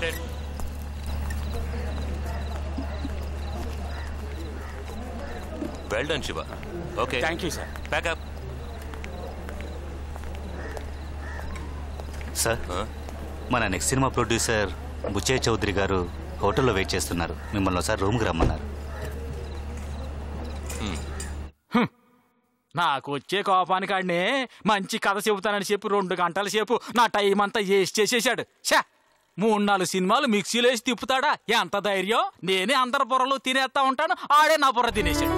Granted. Well done, Shiva. Okay. Thank you sir Pack up. Sir Huh? మన next cinema producer Buchchayya Chowdary గారు హోటల్లో wait చేస్తున్నారు మిమ్మల్ని ఒకసారి రూమ్కి రమ్మన్నారు నాకు వచ్చే కోపానికి ఆడిని మంచి కథ చెబుతానని చెప్పి రెండు గంటల సేపు నా టైం అంతా వేస్ట్ చేసేసాడు ఛా మూడు నాలుగు సినిమాలు మిక్సీలో వేసి తిప్పుతాడా ఎంత ధైర్యం నేనే అందరి బుర్రలు తినేస్తా ఉంటాను ఆడే నా బుర్ర తినేసాడు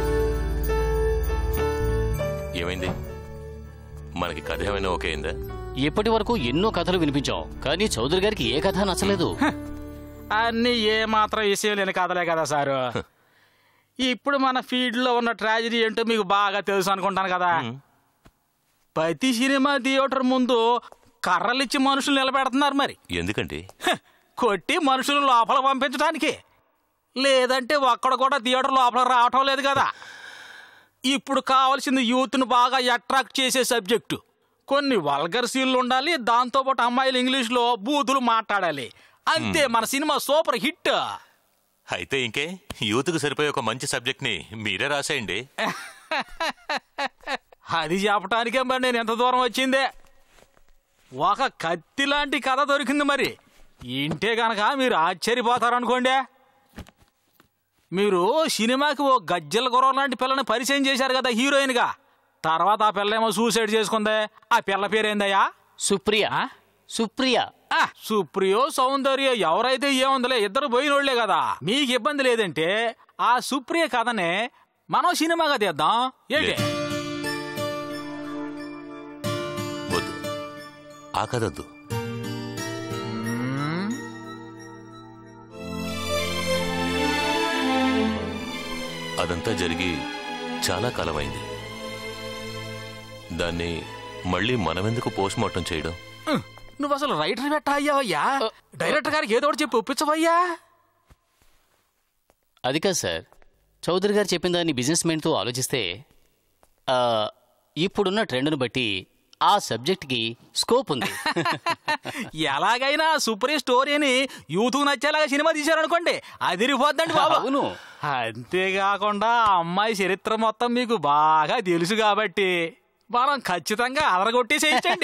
ఏమైంది మనకి కథ ఏమైనా ఓకే అయిందా ఇప్పటి వరకు ఎన్నో కథలు వినిపించాం కానీ చౌదరి గారికి ఏ కథ నచ్చలేదు అన్నీ ఏ మాత్రం విషయం లేని కథలే కదా సారు ఇప్పుడు మన ఫీల్డ్లో ఉన్న ట్రాజడీ ఏంటో మీకు బాగా తెలుసు అనుకుంటాను కదా ప్రతి సినిమా థియేటర్ ముందు కర్రలిచ్చి మనుషులు నిలబెడుతున్నారు మరి ఎందుకండి హ, కొట్టి మనుషులు లోపల పంపించడానికి లేదంటే ఒక్కడ కూడా థియేటర్ లోపల రావటం లేదు కదా ఇప్పుడు కావాల్సింది యూత్ను బాగా అట్రాక్ట్ చేసే సబ్జెక్టు కొన్ని వల్గర్ సీన్లు ఉండాలి దాంతోపాటు అమ్మాయిలు ఇంగ్లీష్లో బూతులు మాట్లాడాలి అంతే మన సినిమా సూపర్ హిట్ అయితే ఇంకే యూత్కు సరిపోయే ఒక మంచి సబ్జెక్ట్ ని మీరే రాసేయండి అది చెప్పటానికే మరి నేను ఎంత దూరం వచ్చిందే ఒక కత్తి లాంటి కథ దొరికింది మరి ఇంటే గనక మీరు ఆశ్చర్యపోతారనుకోండి మీరు సినిమాకి ఓ గజ్జల గుర్రం లాంటి పిల్లని పరిచయం చేశారు కదా హీరోయిన్గా తర్వాత ఆ పిల్ల ఏమో సూసైడ్ చేసుకుందే ఆ పిల్ల పేరేందయ్యా సుప్రియ ఆ? సుప్రియ ఆ, సుప్రియో సౌందర్య ఎవరైతే ఏముందిలే ఇద్దరు పోయినోళ్లే కదా మీకు ఇబ్బంది లేదంటే ఆ సుప్రియ కథనే మనం సినిమాగా తీద్దాం ఏంటి లేదు. వద్దు ఆ కథ వద్దు అదంతా జరిగి చాలా కాలమైంది దాన్ని మళ్ళీ మనమెందుకు పోస్ట్ మార్టం చేయడం ఉహ్, నువ్వు అసలు రైటర్ పెట్టా అయ్యావయ్యా డైరెక్టర్ గారికి ఏదో ఒకటి చెప్పి ఒప్పించవయ్యా అది కాదు సార్ చౌదరి గారు చెప్పిన దాన్ని బిజినెస్ తో ఆలోచిస్తే ఆ, ఇప్పుడున్న ట్రెండ్ను బట్టి ఆ సబ్జెక్ట్కి స్కోప్ ఉంది ఎలాగైనా సూపర్ స్టోరీ అని యూత్ నచ్చేలాగా సినిమా తీశారనుకోండి అదిరిపోద్దండి బాబు అవును అంతేకాకుండా ఆ అమ్మాయి చరిత్ర మొత్తం మీకు బాగా తెలుసు కాబట్టి మనం ఖచ్చితంగా అదరగొట్టేసేయించండి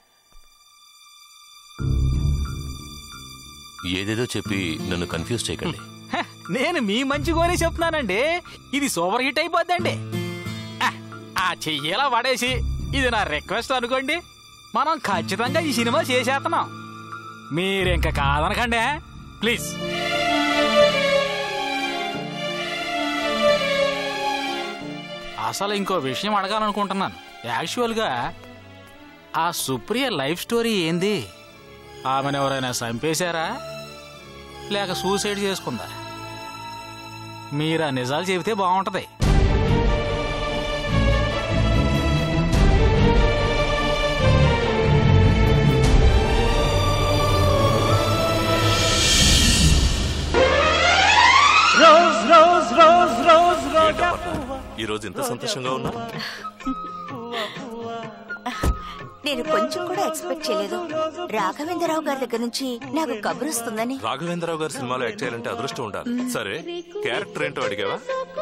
ఏదేదో చెప్పి నన్ను కన్ఫ్యూజ్ చేయకండి హ, నేను మీ మంచిగానే చెప్తున్నానండి ఇది సూపర్ హిట్ అయిపోద్దండి ఆ, ఆ చెయ్యేలా పడేసి ఇది నా రిక్వెస్ట్ అనుకోండి మనం ఖచ్చితంగా ఈ సినిమా చేసేస్తున్నాం మీరింక కాదనకండి ప్లీజ్ అసలు ఇంకో విషయం అడగాలనుకుంటున్నాను యాక్చువల్గా ఆ సుప్రియ లైఫ్ స్టోరీ ఏంది ఆమెను ఎవరైనా చంపేశారా లేక సూసైడ్ చేసుకుందా మీరా నిజాలు చెబితే బాగుంటది ఈ రోజు ఇంత సంతోషంగా ఉన్నా నేను కొంచెం కూడా ఎక్స్పెక్ట్ చేయలేదు రాఘవేంద్రరావు గారి దగ్గర నుంచి నాకు కబురు వస్తుందని రాఘవేంద్రరావు గారి సినిమాలో యాక్ట్ చేయాలంటే అదృష్టం ఉండాలి సరే క్యారెక్టర్ ఏంటో అడిగావా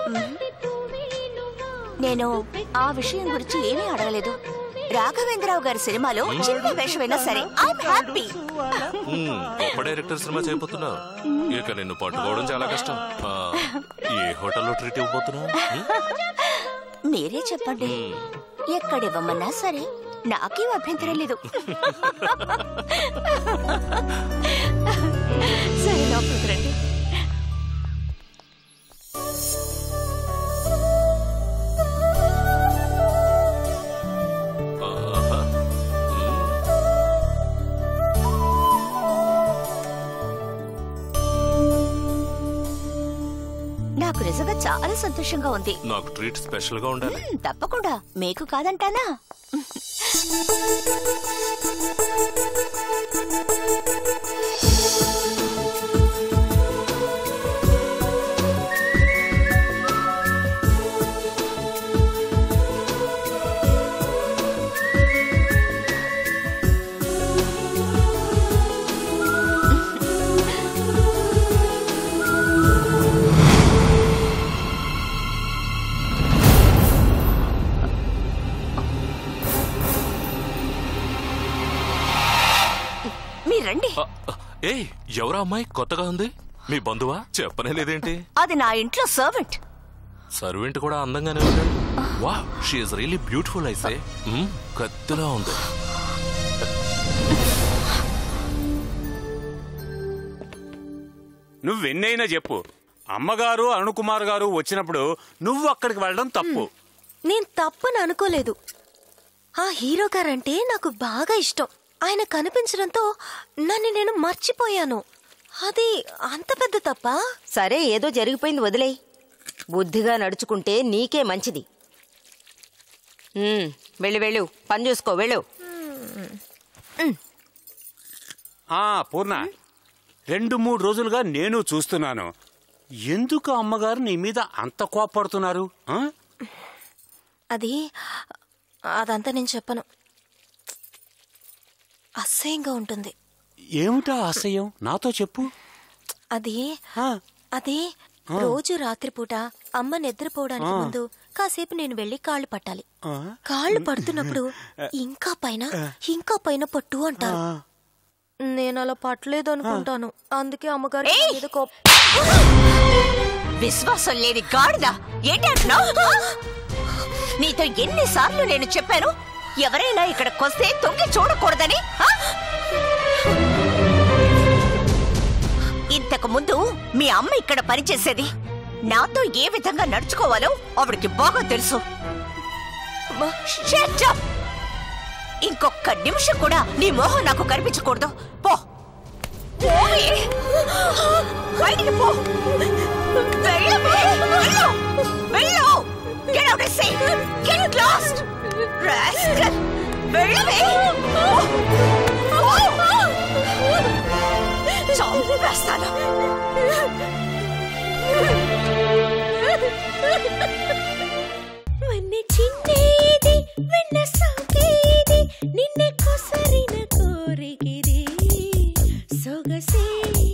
నేను ఆ విషయం గురించి ఏమీ అడగలేదు రాఘవేంద్రరావు గారి సినిమాలో చిన్న వేషమైనా సరే ఐఎమ్ హ్యాపీ మ్మ్, గొప్ప డైరెక్టర్ సినిమా చేయబోతున్నావు ఇక నిన్ను పట్టుకోవడం చాలా కష్టం ఆ, ఏ హోటల్లో ట్రీట్ ఇవ్వబోతున్నావు మ్మ్? మీరే చెప్పండి ఎక్కడివ్వమన్నా సరే నాకేం అభ్యంతరం లేదు సరే లోపలికి రండి ఆహా. నాకు నిజంగా చాలా సంతోషంగా ఉంది నాకు ట్రీట్ స్పెషల్ గా ఉండాలి మ్, తప్పకుండా మీకు కాదంటానా హే ఎవరా అమ్మాయి కొత్తగా ఉంది మీ బంధువా చెప్పనే లేదేంటి అది నా ఇంట్లో సర్వెంట్ సర్వెంట్ కూడా అందంగానే ఉన్నాడు వా షీఈస్ రియల్లీ బ్యూటిఫుల్ అయితే మ్మ్, కత్తిలా ఉంది నువ్వెన్నైనా చెప్పు అమ్మగారు అరుణకుమార్ గారు వచ్చినప్పుడు నువ్వు అక్కడికి వెళ్ళడం తప్పు నేను తప్పని అనుకోలేదు ఆ హీరో గారంటే నాకు బాగా ఇష్టం ఆయన కనిపించడంతో నన్ను నేను మర్చిపోయాను అది అంత పెద్ద తప్ప సరే ఏదో జరిగిపోయింది వదిలేయ్ బుద్ధిగా నడుచుకుంటే నీకే మంచిది ఉమ్, వెళ్ళు వెళ్ళు పని చూసుకో వెళ్ళు ఆ పూర్ణ రెండు మూడు రోజులుగా నేను చూస్తున్నాను ఎందుకు అమ్మగారు నీ మీద అంత కోపడుతున్నారు ఆ? అది అదంతా నేను చెప్పను అసహ్యంగా ఉంటుంది ఏమిటా అసహ్యం నాతో చెప్పు అది ఆ, అది రోజు రాత్రిపూట అమ్మ నిద్రపోవడానికి ముందు కాసేపు నేను వెళ్ళి కాళ్ళు పట్టాలి ఆ, కాళ్ళు పడుతున్నప్పుడు ఇంకా పైన ఇంకా పైన పట్టు అంటారు నేను అలా పట్టలేదు అనుకుంటాను అందుకే అమ్మగారు నా మీద కోప- విశ్వాసం లేని గాడిద ఏంటి అంటున్నావు నీతో ఎన్నిసార్లు నేను చెప్పాను ఎవరైనా ఇక్కడికొస్తే తొంగి చూడకూడదని ఆ? ఇంతకు ముందు మీ అమ్మ ఇక్కడ పనిచేసేది నాతో ఏ విధంగా నడుచుకోవాలో ఆవిడకి బాగా తెలుసు Shut up! ఇంకొక నిమిషం కూడా నీ మొహం నాకు కనిపించకూడదు పో పోవే. బయటికి పో వెళ్ళవే. వెళ్ళు. వెళ్ళు. Get out, I say. Get lost. Rascal. వెళ్ళవే. పో. పో. చంపేస్తాను. వన్నె చిన్నేది వెన్న సాగేది నిన్నే కొసరిన కోరిగిది సొగసే